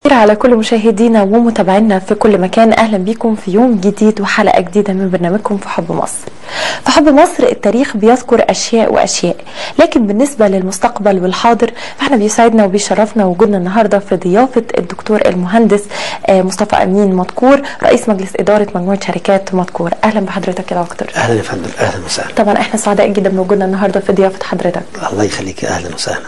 على كل مشاهدينا ومتابعينا في كل مكان اهلا بكم في يوم جديد وحلقه جديده من برنامجكم في حب مصر. في حب مصر التاريخ بيذكر اشياء واشياء، لكن بالنسبه للمستقبل والحاضر فاحنا بيسعدنا وبيشرفنا وجودنا النهارده في ضيافه الدكتور المهندس آه، مصطفى امين مدكور رئيس مجلس اداره مجموعه شركات مدكور. اهلا بحضرتك يا دكتور. اهلا يا فندم اهلا وسهلا طبعا احنا سعداء جدا بوجودنا النهارده في ضيافه حضرتك. الله يخليك اهلا وسهلا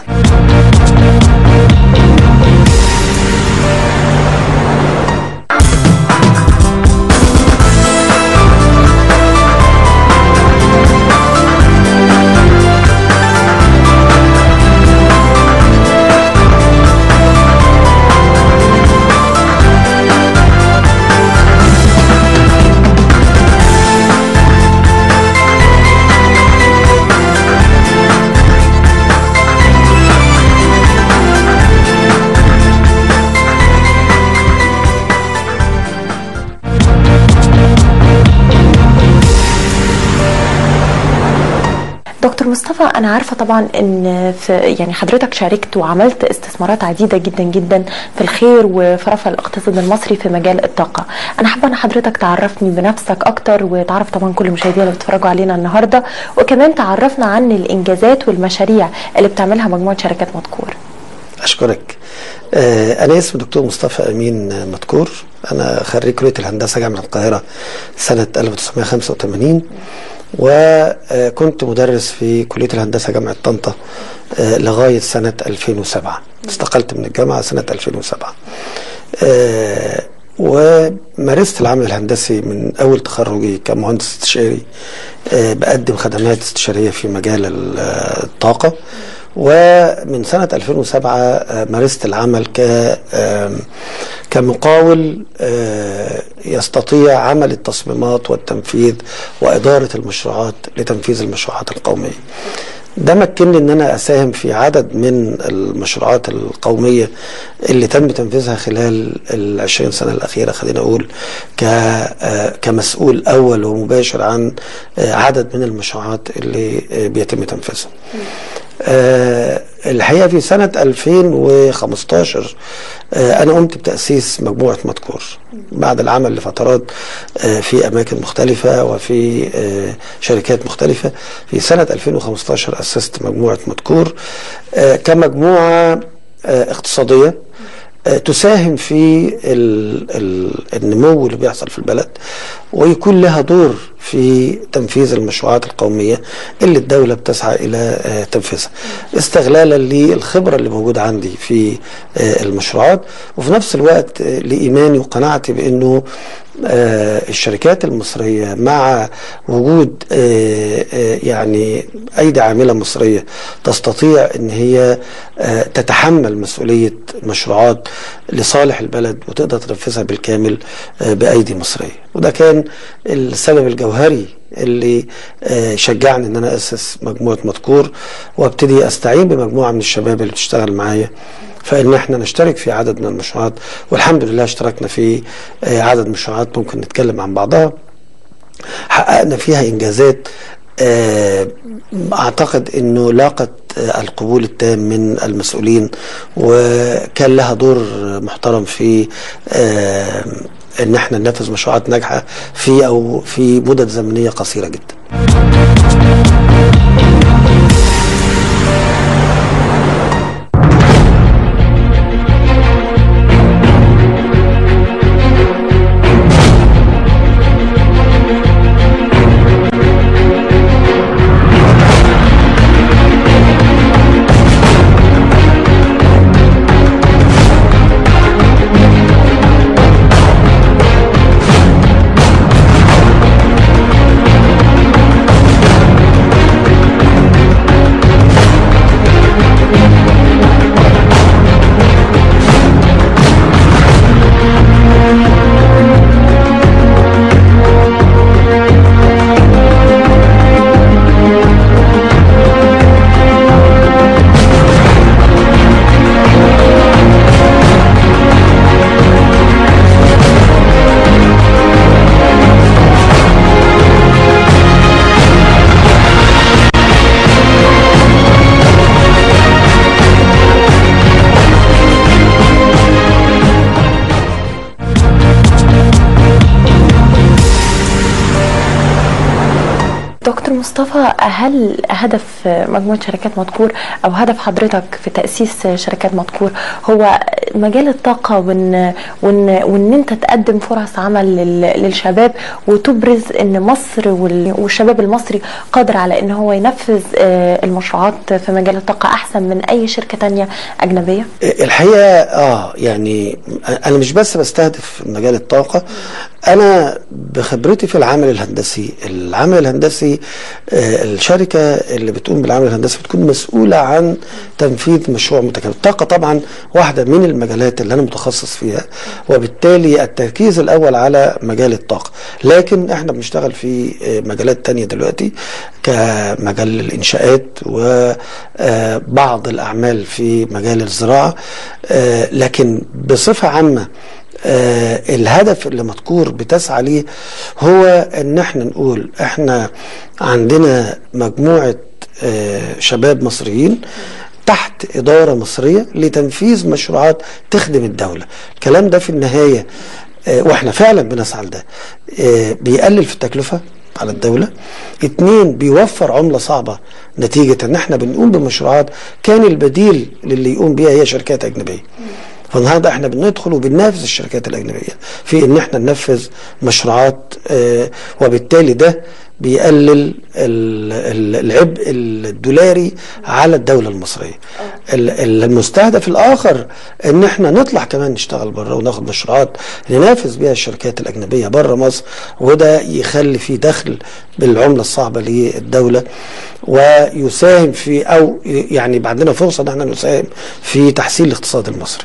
دكتور مصطفى انا عارفه طبعا ان في يعني حضرتك شاركت وعملت استثمارات عديده جدا جدا في الخير وفي رفع الاقتصاد المصري في مجال الطاقه انا حابه ان حضرتك تعرفني بنفسك اكتر وتعرف طبعا كل المشاهدين اللي بيتفرجوا علينا النهارده وكمان تعرفنا عن الانجازات والمشاريع اللي بتعملها مجموعه شركات مذكور اشكرك آه انا اسمي دكتور مصطفى امين مدكور انا خريج كليه الهندسه جامعه القاهره سنه 1985 وكنت مدرس في كليه الهندسه جامعه طنطا آه لغايه سنه 2007 استقلت من الجامعه سنه 2007 آه ومارست العمل الهندسي من اول تخرجي كمهندس استشاري آه بقدم خدمات استشاريه في مجال ال- الطاقه ومن سنة 2007 آه، مارست العمل ك آم، كمقاول آه، يستطيع عمل التصميمات والتنفيذ وإدارة المشروعات لتنفيذ المشروعات القومية ده مكنني ان انا اساهم في عدد من المشروعات القوميه اللي تم تنفيذها خلال ال 20 سنه الاخيره خلينا اقول ك آه، كمسؤول اول ومباشر عن آه، عدد من المشروعات اللي آه، بيتم تنفيذها. آه، الحقيقه في سنه 2015 آه، انا قمت بتاسيس مجموعه مذكور بعد العمل لفترات آه، في اماكن مختلفه وفي آه، شركات مختلفه في سنه 2015 اسست مجموعه مذكور آه، كمجموعه آه، اقتصاديه آه، تساهم في ال ال النمو اللي بيحصل في البلد ويكون لها دور في تنفيذ المشروعات القومية اللي الدولة بتسعى إلى آه، تنفيذها استغلالا للخبرة اللي موجودة عندي في آه، المشروعات وفي نفس الوقت آه، لإيماني وقناعتي بأنه آه، الشركات المصرية مع وجود آه، آه، يعني أيدي عاملة مصرية تستطيع أن هي آه، تتحمل مسؤولية مشروعات لصالح البلد وتقدر تنفذها بالكامل آه، بأيدي مصرية وده كان السبب الجوهري اللي آه، شجعني ان انا اسس مجموعه مذكور وابتدي استعين بمجموعه من الشباب اللي بتشتغل معايا فان احنا نشترك في عدد من المشروعات والحمد لله اشتركنا في آه، عدد مشروعات ممكن نتكلم عن بعضها حققنا فيها انجازات آه، اعتقد انه لاقت آه، القبول التام من المسؤولين وكان لها دور محترم في آه، ان احنا ننفذ مشروعات ناجحه في او في مدد زمنيه قصيره جدا مصطفى هل هدف مجموعه شركات مذكور او هدف حضرتك في تاسيس شركات مذكور هو مجال الطاقه وان وان وان انت تقدم فرص عمل لل- للشباب وتبرز ان مصر وال- والشباب المصري قادر على ان هو ينفذ آه، المشروعات في مجال الطاقه احسن من اي شركه تانية اجنبيه؟ الحقيقه اه يعني انا مش بس بستهدف مجال الطاقه انا بخبرتي في العمل الهندسي العمل الهندسي آه الشركه اللي بتقوم بالعمل الهندسي بتكون مسؤوله عن تنفيذ مشروع متكامل الطاقه طبعا واحده من المجالات اللي انا متخصص فيها وبالتالي التركيز الاول على مجال الطاقه لكن احنا بنشتغل في آه، مجالات تانية دلوقتي كمجال الانشاءات وبعض الاعمال في مجال الزراعه آه، لكن بصفه عامه آه الهدف اللي مذكور بتسعى ليه هو ان احنا نقول احنا عندنا مجموعه آه شباب مصريين تحت إدارة مصرية لتنفيذ مشروعات تخدم الدولة الكلام ده في النهاية آه واحنا فعلا بنسعى لده آه بيقلل في التكلفة على الدولة اتنين بيوفر عملة صعبة نتيجة ان احنا بنقوم بمشروعات كان البديل للي يقوم بيها هي شركات اجنبية فالنهارده احنا بندخل وبننافس الشركات الاجنبيه في ان احنا ننفذ مشروعات آه وبالتالي ده بيقلل ال- ال- العبء الدولاري على الدوله المصريه. ال- ال- المستهدف الاخر ان احنا نطلع كمان نشتغل بره وناخد مشروعات ننافس بيها الشركات الاجنبيه بره مصر وده يخلي في دخل بالعمله الصعبه للدوله ويساهم في او يعني يبقى عندنا فرصه ان احنا نساهم في تحسين الاقتصاد المصري.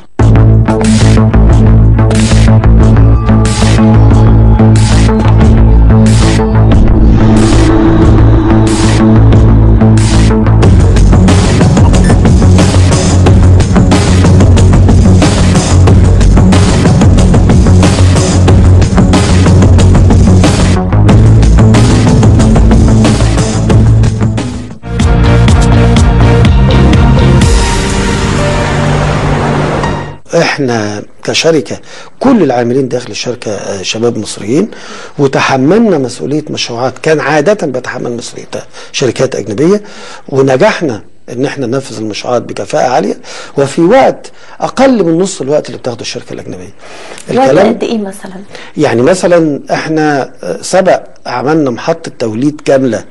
احنا كشركه كل العاملين داخل الشركه آه، شباب مصريين وتحملنا مسؤوليه مشروعات كان عاده بيتحمل مسؤوليتها شركات اجنبيه ونجحنا ان احنا ننفذ المشروعات بكفاءه عاليه وفي وقت اقل من نص الوقت اللي بتاخده الشركه الاجنبيه. وقت قد ايه مثلا؟ يعني مثلا احنا آه، سبق عملنا محطه توليد كامله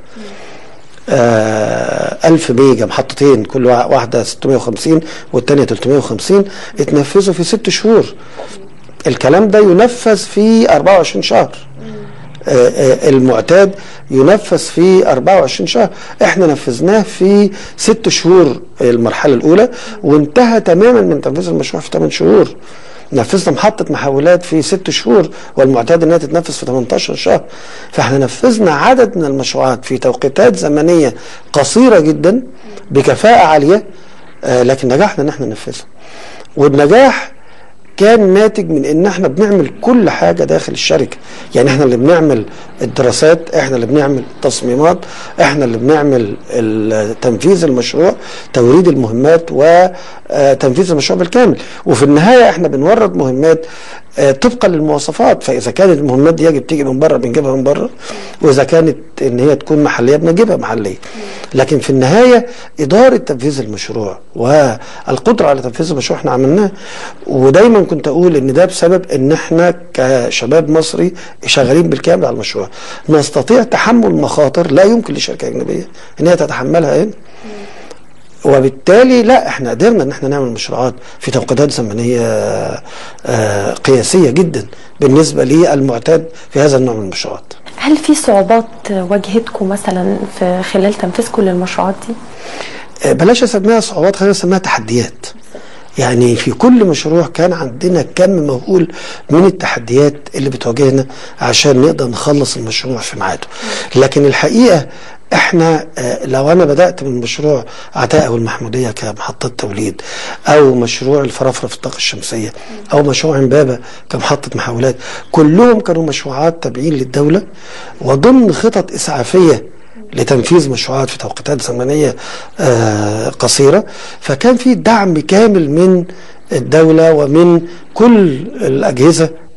آه 1000 ميجا محطتين كل وا- واحده 650 والثانيه 350 اتنفذوا في ست شهور الكلام ده ينفذ في 24 شهر آه، آه، المعتاد ينفذ في 24 شهر احنا نفذناه في ست شهور المرحله الاولى وانتهى تماما من تنفيذ المشروع في 8 شهور نفذنا محطة محولات في ست شهور والمعتاد انها تتنفذ في 18 شهر فاحنا نفذنا عدد من المشروعات في توقيتات زمنية قصيرة جدا بكفاءة عالية آه لكن نجحنا ان احنا ننفذها والنجاح كان ناتج من ان احنا بنعمل كل حاجه داخل الشركه يعني احنا اللي بنعمل الدراسات احنا اللي بنعمل التصميمات احنا اللي بنعمل ال- تنفيذ المشروع توريد المهمات وتنفيذ المشروع بالكامل وفي النهايه احنا بنورد مهمات آه، طبقا للمواصفات فاذا كانت المهمات دي يجب تيجي من بره بنجيبها من بره واذا كانت ان هي تكون محليه بنجيبها محليه لكن في النهايه اداره تنفيذ المشروع والقدره على تنفيذ المشروع احنا عملناه ودايما كنت اقول ان ده بسبب ان احنا كشباب مصري شغالين بالكامل على المشروع نستطيع تحمل مخاطر لا يمكن لشركه اجنبيه ان هي تتحملها هنا وبالتالي لا احنا قدرنا ان احنا نعمل مشروعات في توقيتات زمنيه آه، قياسيه جدا بالنسبه للمعتاد في هذا النوع من المشروعات. هل في صعوبات واجهتكم مثلا في خلال تنفيذكم للمشروعات دي؟ آه، بلاش اسميها صعوبات خلينا نسميها تحديات. يعني في كل مشروع كان عندنا كم مهول من التحديات اللي بتواجهنا عشان نقدر نخلص المشروع في ميعاده لكن الحقيقه احنا آه، لو انا بدات من مشروع عتاقه والمحموديه كمحطه توليد او مشروع الفرافره في الطاقه الشمسيه او مشروع امبابه كمحطه محولات كلهم كانوا مشروعات تابعين للدوله وضمن خطط اسعافيه لتنفيذ مشروعات في توقيتات زمنيه آه، قصيره فكان في دعم كامل من الدوله ومن كل الاجهزه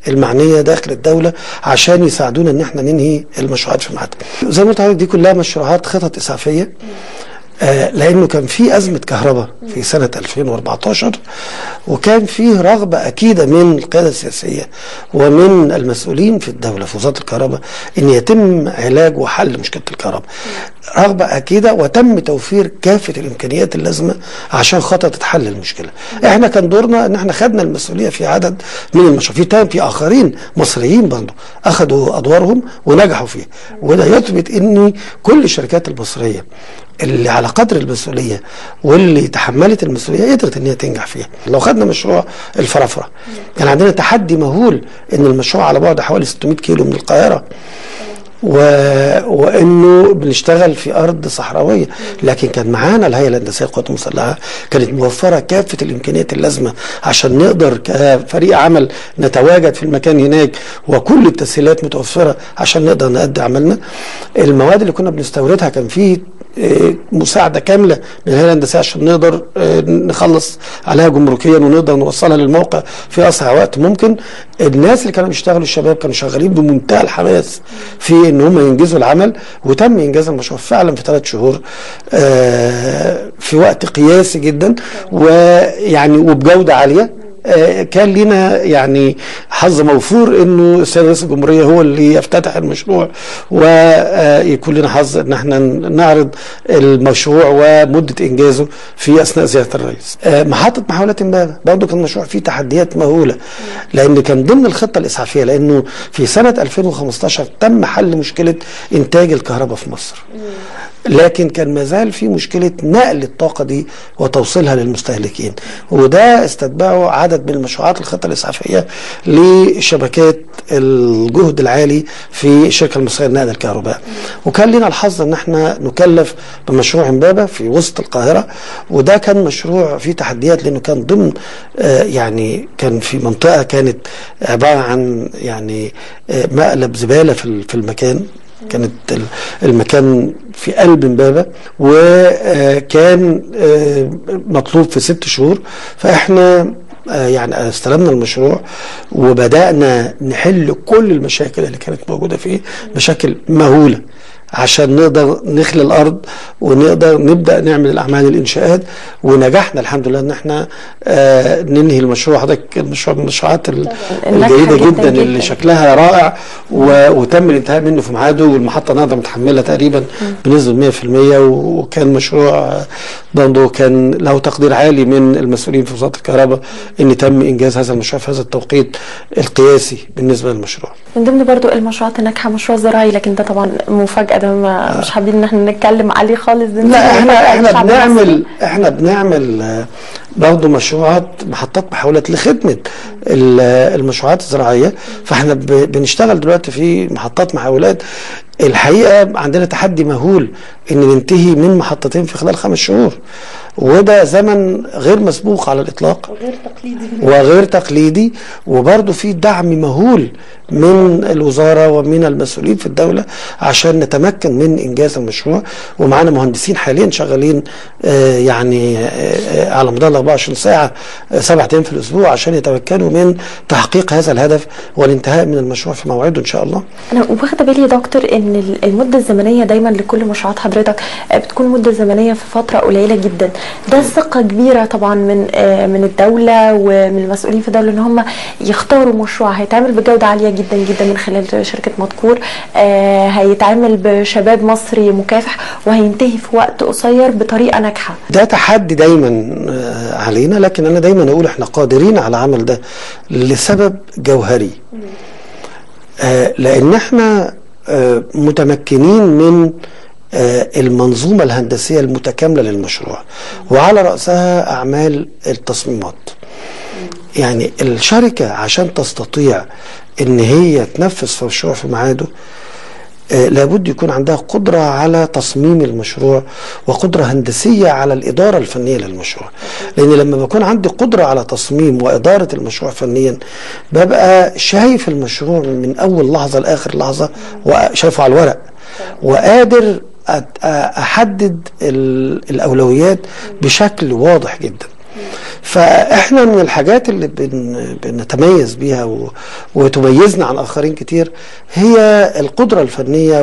المعنيه داخل الدوله عشان يساعدونا ان احنا ننهي المشروعات في ميعادها. زي ما قلت لحضرتك دي كلها مشروعات خطط اسعافيه آه لانه كان في ازمه كهرباء في سنه 2014 وكان فيه رغبه اكيده من القياده السياسيه ومن المسؤولين في الدوله في وزاره الكهرباء ان يتم علاج وحل مشكله الكهرباء. رغبه اكيده وتم توفير كافه الامكانيات اللازمه عشان خاطر تتحل المشكله. احنا كان دورنا ان احنا خدنا المسؤوليه في عدد من المشروعات، في تاني في اخرين مصريين برضه اخذوا ادوارهم ونجحوا فيها وده يثبت ان كل الشركات المصريه اللي على قدر المسؤوليه واللي تحملت المسؤوليه قدرت ان هي تنجح فيها. لو خدنا مشروع الفرافره كان عندنا تحدي مهول ان المشروع على بعد حوالي 600 كيلو من القاهره و... وانه بنشتغل في ارض صحراويه لكن كان معانا الهيئه الهندسيه للقوات المسلحه كانت موفره كافه الامكانيات اللازمه عشان نقدر كفريق عمل نتواجد في المكان هناك وكل التسهيلات متوفره عشان نقدر نأدي عملنا المواد اللي كنا بنستوردها كان فيه مساعده كامله من الهيئه الهندسيه عشان نقدر نخلص عليها جمركيا ونقدر نوصلها للموقع في اسرع وقت ممكن الناس اللي كانوا بيشتغلوا الشباب كانوا شغالين بمنتهى الحماس في ان هم ينجزوا العمل وتم انجاز المشروع فعلا في ثلاث شهور في وقت قياسي جدا ويعني وبجوده عاليه كان لنا يعني حظ موفور انه السيد رئيس الجمهوريه هو اللي يفتتح المشروع ويكون لنا حظ ان احنا نعرض المشروع ومده انجازه في اثناء زياره الرئيس. محطه محاولات امبابه برضه كان مشروع فيه تحديات مهوله لان كان ضمن الخطه الاسعافيه لانه في سنه 2015 تم حل مشكله انتاج الكهرباء في مصر. لكن كان ما زال في مشكله نقل الطاقه دي وتوصيلها للمستهلكين وده استتبعه عدد من المشروعات الخطه الاسعافيه لشبكات الجهد العالي في الشركه المصريه لنقل الكهرباء وكان لنا الحظ ان احنا نكلف بمشروع امبابه في وسط القاهره وده كان مشروع فيه تحديات لانه كان ضمن آه يعني كان في منطقه كانت عباره عن يعني آه مقلب زباله في المكان كانت المكان في قلب امبابه وكان مطلوب في ست شهور فاحنا يعني استلمنا المشروع وبدانا نحل كل المشاكل اللي كانت موجوده فيه بشكل مهوله عشان نقدر نخلي الارض ونقدر نبدا نعمل الاعمال الانشاءات ونجحنا الحمد لله ان احنا آه ننهي المشروع حضرتك المشروع من المشروعات الجيده جدا, جدا, جدا اللي شكلها رائع وتم الانتهاء منه في ميعاده والمحطه نهضه متحمله تقريبا بنسبه 100% وكان مشروع برضه كان له تقدير عالي من المسؤولين في وزاره الكهرباء ان تم انجاز هذا المشروع في هذا التوقيت القياسي بالنسبه للمشروع. من ضمن برضه المشروعات الناجحه مشروع زراعي لكن ده طبعا مفاجاه ده ما مش حابين ان احنا نتكلم عليه خالص لا احنا احنا بنعمل احنا بنعمل برضه مشروعات محطات محاولات لخدمه المشروعات الزراعيه فاحنا بنشتغل دلوقتي في محطات محاولات الحقيقه عندنا تحدي مهول ان ننتهي من محطتين في خلال خمس شهور وده زمن غير مسبوق على الاطلاق وغير تقليدي وغير تقليدي وبرضه في دعم مهول من الوزاره ومن المسؤولين في الدوله عشان نتمكن من انجاز المشروع ومعانا مهندسين حاليا شغالين آه يعني آه على مدار 24 ساعه آه سبعة ايام في الاسبوع عشان يتمكنوا من تحقيق هذا الهدف والانتهاء من المشروع في موعده ان شاء الله. انا واخده بالي يا دكتور ان المده الزمنيه دايما لكل مشروعات حضرتك بتكون مده زمنيه في فتره قليله جدا ده ثقه كبيره طبعا من من الدوله ومن المسؤولين في الدوله ان هم يختاروا مشروع هيتعمل بجوده عاليه جدا جدا من خلال شركه مذكور هيتعمل بشباب مصري مكافح وهينتهي في وقت قصير بطريقه ناجحه ده تحدي دايما علينا لكن انا دايما اقول احنا قادرين على العمل ده لسبب جوهري لان احنا متمكنين من المنظومة الهندسية المتكاملة للمشروع وعلى رأسها أعمال التصميمات يعني الشركة عشان تستطيع ان هي تنفذ في مشروع في ميعاده آه لابد يكون عندها قدرة على تصميم المشروع وقدرة هندسية على الإدارة الفنية للمشروع لأن لما بكون عندي قدرة على تصميم وإدارة المشروع فنيا ببقى شايف المشروع من أول لحظة لآخر لحظة وشايفه على الورق وقادر أحدد الأولويات بشكل واضح جدا فاحنا من الحاجات اللي بن بنتميز بيها و- وتميزنا عن اخرين كتير هي القدره الفنيه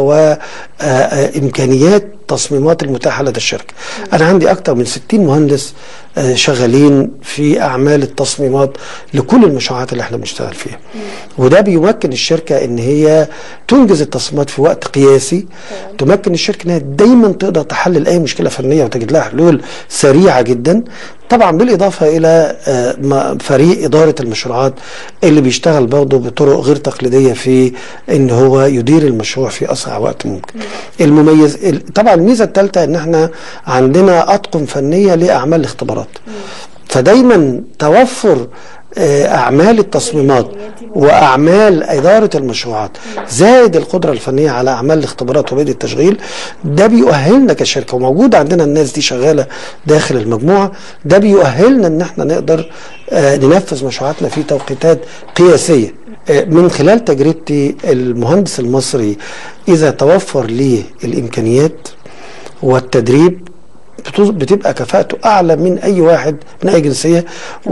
وامكانيات تصميمات المتاحه لدى الشركه. انا عندي اكثر من 60 مهندس آه، شغالين في اعمال التصميمات لكل المشروعات اللي احنا بنشتغل فيها. وده بيمكن الشركه ان هي تنجز التصميمات في وقت قياسي تمكن الشركه انها دايما تقدر تحلل اي مشكله فنيه وتجد لها حلول سريعه جدا طبعا بالاضافه الى آه، ما- فريق اداره المشروعات اللي بيشتغل برضه بطرق غير تقليديه في ان هو يدير المشروع في اسرع وقت ممكن. المميز ال- طبعا الميزه الثالثه ان احنا عندنا اطقم فنيه لاعمال الاختبارات. فدايما توفر آه، اعمال التصميمات واعمال اداره المشروعات زائد القدره الفنيه على اعمال الاختبارات وبدء التشغيل ده بيؤهلنا كشركه وموجود عندنا الناس دي شغاله داخل المجموعه ده بيؤهلنا ان احنا نقدر آه، ننفذ مشروعاتنا في توقيتات قياسيه آه، من خلال تجربتي المهندس المصري اذا توفر ليه الامكانيات والتدريب بتز- بتبقى كفاءته اعلى من اي واحد من اي جنسيه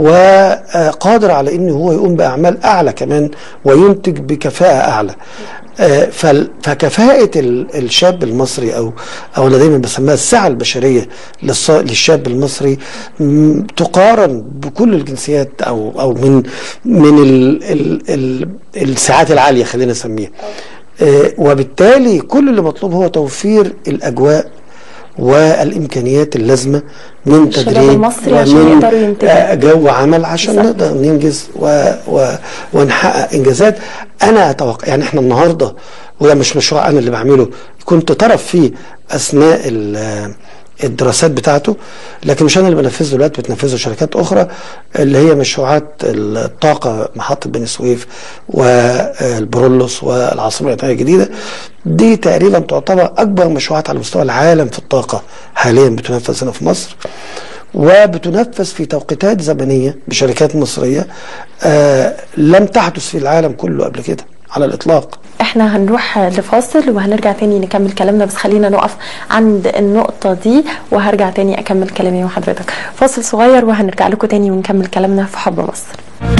وقادر على انه هو يقوم باعمال اعلى كمان وينتج بكفاءه اعلى آه، فال- فكفاءه ال- الشاب المصري او او انا دايما بسميها السعه البشريه للص- للشاب المصري م، تقارن بكل الجنسيات او او من من ال ال ال الساعات العاليه خلينا نسميها آه، وبالتالي كل اللي مطلوب هو توفير الاجواء والامكانيات اللازمه من الشباب تدريب المصري عشان ومن يقدروا ينتجوا. آه، جو عمل عشان بالظبط. نقدر ننجز و و ونحقق انجازات انا اتوقع يعني احنا النهارده وده مش مشروع انا اللي بعمله كنت طرف فيه اثناء ال- الدراسات بتاعته لكن مش انا اللي بنفذه دلوقتي بتنفذه شركات اخرى اللي هي مشروعات الطاقه محطه بني سويف والبرولوس والعاصمه الاداريه الجديده دي تقريبا تعتبر اكبر مشروعات على مستوى العالم في الطاقه حاليا بتنفذ هنا في مصر وبتنفذ في توقيتات زمنيه بشركات مصريه آه لم تحدث في العالم كله قبل كده على الاطلاق احنا هنروح لفاصل وهنرجع تاني نكمل كلامنا بس خلينا نقف عند النقطة دي وهرجع تاني اكمل كلامي مع حضرتك فاصل صغير وهنرجع لكم تاني ونكمل كلامنا في حب مصر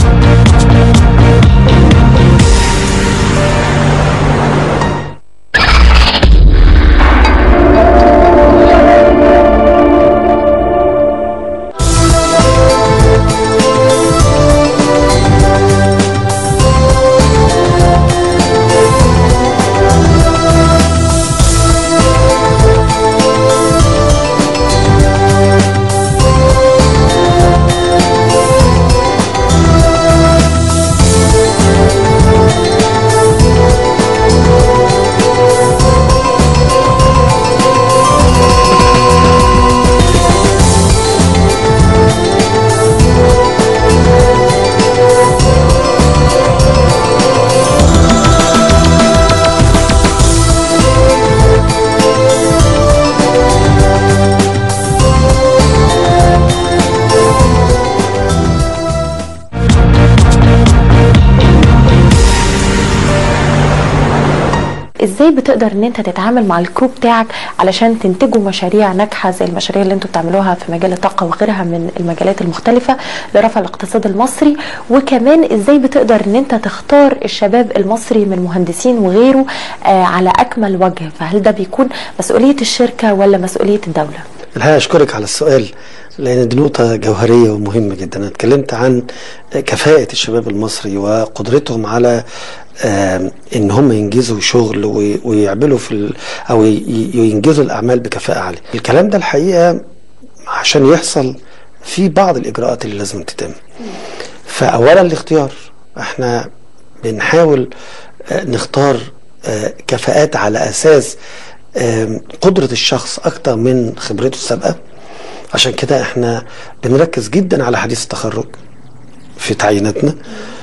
ازاي بتقدر ان انت تتعامل مع الكرو بتاعك علشان تنتجوا مشاريع ناجحه زي المشاريع اللي انتوا بتعملوها في مجال الطاقه وغيرها من المجالات المختلفه لرفع الاقتصاد المصري وكمان ازاي بتقدر ان انت تختار الشباب المصري من مهندسين وغيره آه على اكمل وجه فهل ده بيكون مسؤوليه الشركه ولا مسؤوليه الدوله؟ الحقيقه اشكرك على السؤال لان دي نقطه جوهريه ومهمه جدا انا اتكلمت عن كفاءه الشباب المصري وقدرتهم على آم، ان هم ينجزوا شغل وي- ويعملوا في ال- او ي- ي- ينجزوا الاعمال بكفاءه عاليه الكلام ده الحقيقه عشان يحصل في بعض الاجراءات اللي لازم تتم فاولا الاختيار احنا بنحاول آه، نختار آه، كفاءات على اساس آم، قدرة الشخص اكتر من خبرته السابقة عشان كده احنا بنركز جدا على حديث التخرج في تعييناتنا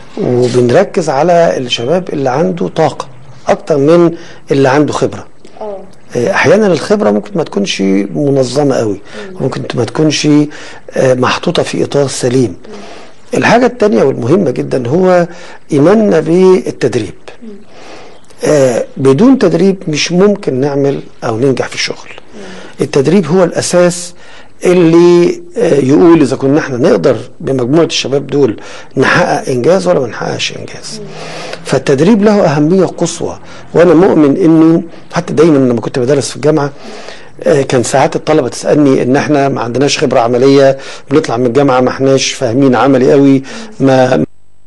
وبنركز على الشباب اللي عنده طاقة اكتر من اللي عنده خبرة آه، احيانا الخبره ممكن ما تكونش منظمه قوي ممكن ما تكونش آه، محطوطه في اطار سليم الحاجه الثانيه والمهمه جدا هو ايماننا بالتدريب آه، بدون تدريب مش ممكن نعمل او ننجح في الشغل التدريب هو الاساس اللي آه، يقول اذا كنا احنا نقدر بمجموعه الشباب دول نحقق انجاز ولا ما نحققش انجاز فالتدريب له اهميه قصوى وانا مؤمن انه حتى دايما لما كنت بدرس في الجامعه آه، كان ساعات الطلبه تسالني ان احنا ما عندناش خبره عمليه بنطلع من الجامعه ما احناش فاهمين عملي قوي ما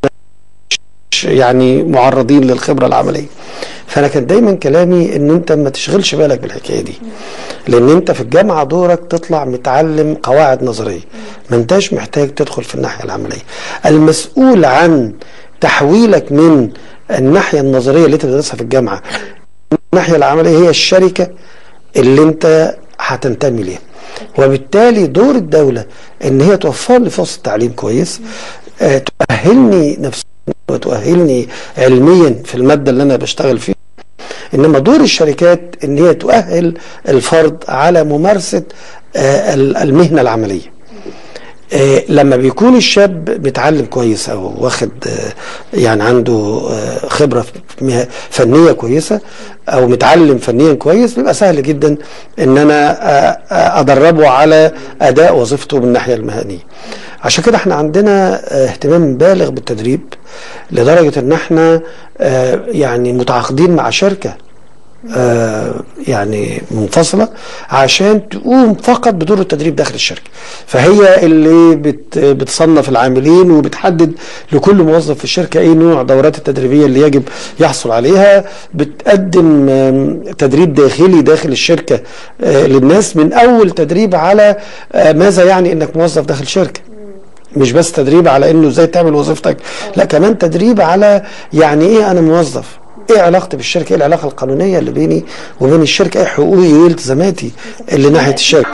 يعني معرضين للخبره العمليه فانا كان دايما كلامي ان انت ما تشغلش بالك بالحكايه دي لان انت في الجامعه دورك تطلع متعلم قواعد نظريه ما انتش محتاج تدخل في الناحيه العمليه المسؤول عن تحويلك من الناحيه النظريه اللي انت بتدرسها في الجامعه الناحيه العمليه هي الشركه اللي انت هتنتمي ليها وبالتالي دور الدوله ان هي توفر لي فرصه تعليم كويس آه، تؤهلني نفسيا وتؤهلني علميا في الماده اللي انا بشتغل فيها انما دور الشركات ان هي تؤهل الفرد على ممارسه آه، المهنه العمليه آه، لما بيكون الشاب متعلم كويس او واخد آه، يعني عنده آه، خبره في مه- فنيه كويسه او متعلم فنيا كويس بيبقى سهل جدا ان انا آه، آه، ادربه على اداء وظيفته من الناحيه المهنيه عشان كده احنا عندنا آه، اهتمام بالغ بالتدريب لدرجه ان احنا آه، يعني متعاقدين مع شركه آه، يعني منفصلة عشان تقوم فقط بدور التدريب داخل الشركة فهي اللي بت بتصنف العاملين وبتحدد لكل موظف في الشركة ايه نوع الدورات التدريبية اللي يجب يحصل عليها بتقدم آم، تدريب داخلي داخل الشركة آه، للناس من اول تدريب على آه، ماذا يعني انك موظف داخل شركة مش بس تدريب على انه ازاي تعمل وظيفتك لا كمان تدريب على يعني ايه انا موظف ايه علاقتي بالشركه ايه العلاقه القانونيه اللي بيني وبين الشركه ايه حقوقي وايه التزاماتي اللي ناحيه الشركه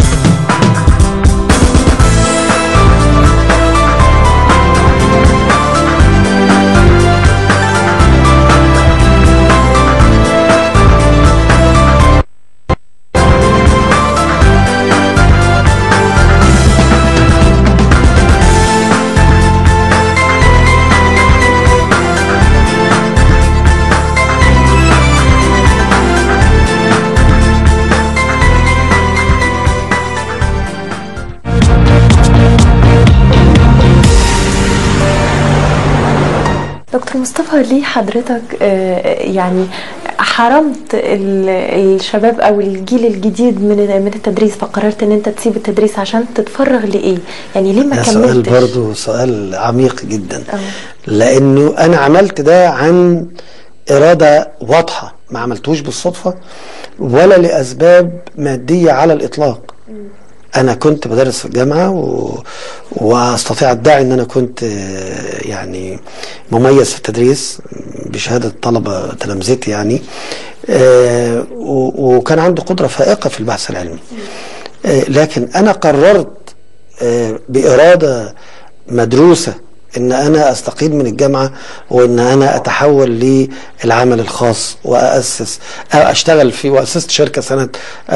دكتور مصطفى ليه حضرتك آه، يعني حرمت ال- الشباب او الجيل الجديد من من التدريس فقررت ان انت تسيب التدريس عشان تتفرغ لايه يعني ليه ما ده سؤال كملتش برضو سؤال عميق جدا آه. لانه انا عملت ده عن اراده واضحه ما عملتوش بالصدفه ولا لاسباب ماديه على الاطلاق انا كنت بدرس في الجامعه و... واستطيع ادعي ان انا كنت آه، يعني مميز في التدريس بشهاده طلبه تلامذتي يعني آه، و... وكان عندي قدره فائقه في البحث العلمي آه، لكن انا قررت آه، باراده مدروسه ان انا استقيل من الجامعه وان انا اتحول للعمل الخاص واسس أو اشتغل في واسست شركه سنه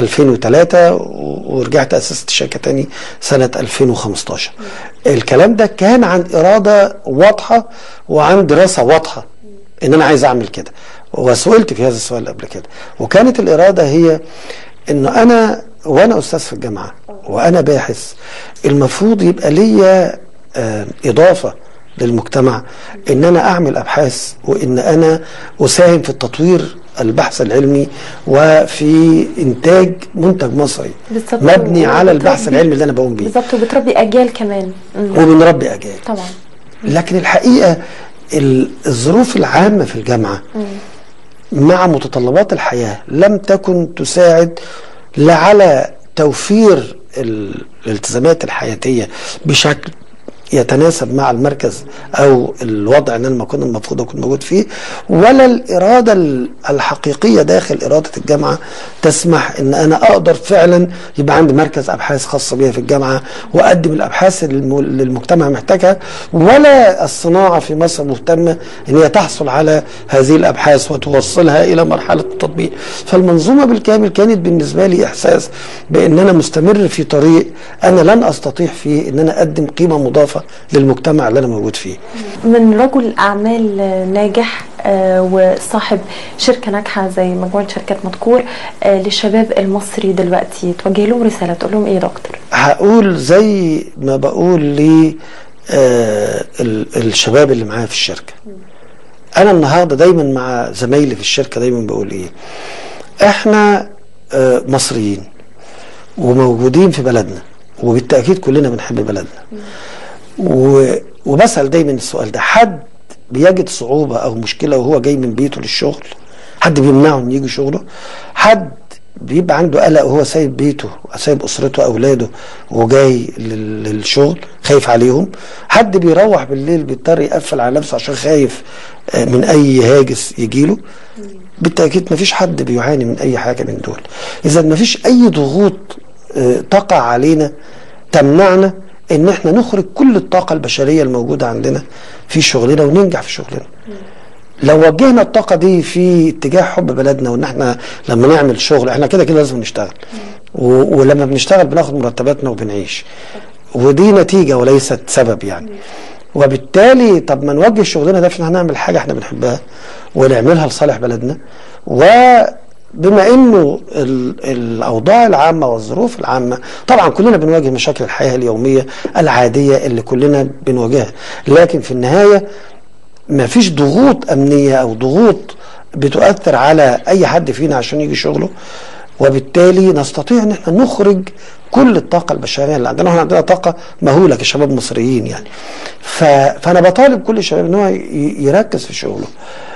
2003 و- ورجعت اسست شركه تاني سنه 2015 الكلام ده كان عن اراده واضحه وعن دراسه واضحه ان انا عايز اعمل كده وسئلت في هذا السؤال قبل كده وكانت الاراده هي انه انا وانا استاذ في الجامعه وانا باحث المفروض يبقى ليا آه، اضافه للمجتمع ان انا اعمل ابحاث وان انا اساهم في التطوير البحث العلمي وفي انتاج منتج مصري بالظبط. مبني على وبتربي- البحث العلمي اللي انا بقوم بيه بالظبط وبتربي اجيال كمان مم. وبنربي اجيال طبعا لكن الحقيقه ال- الظروف العامه في الجامعه مع متطلبات الحياه لم تكن تساعد لا على توفير ال- الالتزامات الحياتيه بشكل يتناسب مع المركز او الوضع ان انا ما كنت المفروض اكون موجود فيه ولا الاراده ال- الحقيقيه داخل اراده الجامعه تسمح ان انا اقدر فعلا يبقى عندي مركز ابحاث خاصه بيا في الجامعه واقدم الابحاث الم- اللي المجتمع محتاجها ولا الصناعه في مصر مهتمه ان هي تحصل على هذه الابحاث وتوصلها الى مرحله التطبيق فالمنظومه بالكامل كانت بالنسبه لي احساس بان انا مستمر في طريق انا لن استطيع فيه ان انا اقدم قيمه مضافه للمجتمع اللي انا موجود فيه من رجل اعمال ناجح آه، وصاحب شركه ناجحه زي مجموعه شركات مذكور آه، للشباب المصري دلوقتي توجه لهم رساله تقول لهم ايه يا دكتور؟ هقول زي ما بقول ل آه، ال- الشباب اللي معايا في الشركه انا النهارده دايما مع زمايلي في الشركه دايما بقول ايه احنا آه، مصريين وموجودين في بلدنا وبالتاكيد كلنا بنحب بلدنا و- وبسال دايما السؤال ده حد بيجد صعوبه او مشكله وهو جاي من بيته للشغل حد بيمنعه انه يجي شغله حد بيبقى عنده قلق وهو سايب بيته سايب اسرته اولاده وجاي لل- للشغل خايف عليهم حد بيروح بالليل بيضطر يقفل على نفسه عشان خايف آه، من اي هاجس يجيله بالتاكيد مفيش حد بيعاني من اي حاجه من دول اذا مفيش اي ضغوط آه، تقع علينا تمنعنا ان احنا نخرج كل الطاقه البشريه الموجوده عندنا في شغلنا وننجح في شغلنا لو وجهنا الطاقة دي في اتجاه حب بلدنا وان احنا لما نعمل شغل احنا كده كده لازم نشتغل و- ولما بنشتغل بناخد مرتباتنا وبنعيش ودي نتيجة وليست سبب يعني وبالتالي طب ما نوجه شغلنا ده في ان احنا نعمل حاجة احنا بنحبها ونعملها لصالح بلدنا وبما انه ال- الاوضاع العامة والظروف العامة طبعا كلنا بنواجه مشاكل الحياة اليومية العادية اللي كلنا بنواجهها لكن في النهاية ما فيش ضغوط امنيه او ضغوط بتؤثر على اي حد فينا عشان يجي شغله وبالتالي نستطيع ان احنا نخرج كل الطاقه البشريه اللي عندنا احنا عندنا طاقه مهوله كشباب مصريين يعني ف... فانا بطالب كل الشباب ان هو ي- يركز في شغله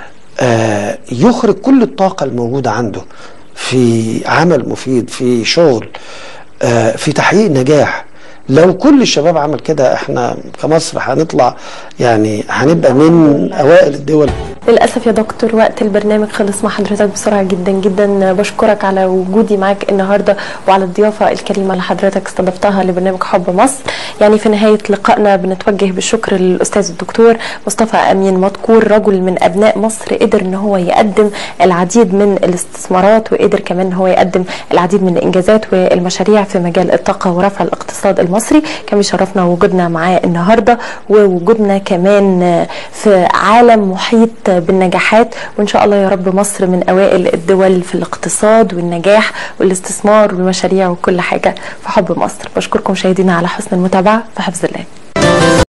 آه يخرج كل الطاقه الموجوده عنده في عمل مفيد في شغل آه في تحقيق نجاح لو كل الشباب عمل كده احنا كمصر هنطلع يعني هنبقى من اوائل الدول للاسف يا دكتور وقت البرنامج خلص مع حضرتك بسرعه جدا جدا بشكرك على وجودي معاك النهارده وعلى الضيافه الكريمه اللي حضرتك استضفتها لبرنامج حب مصر يعني في نهايه لقائنا بنتوجه بالشكر للاستاذ الدكتور مصطفى امين مذكور رجل من ابناء مصر قدر ان هو يقدم العديد من الاستثمارات وقدر كمان ان هو يقدم العديد من الانجازات والمشاريع في مجال الطاقه ورفع الاقتصاد المصري كان بيشرفنا وجودنا معاه النهارده ووجودنا كمان في عالم محيط بالنجاحات وان شاء الله يا رب مصر من اوائل الدول في الاقتصاد والنجاح والاستثمار والمشاريع وكل حاجه في حب مصر بشكركم مشاهدينا على حسن المتابعه في حفظ الله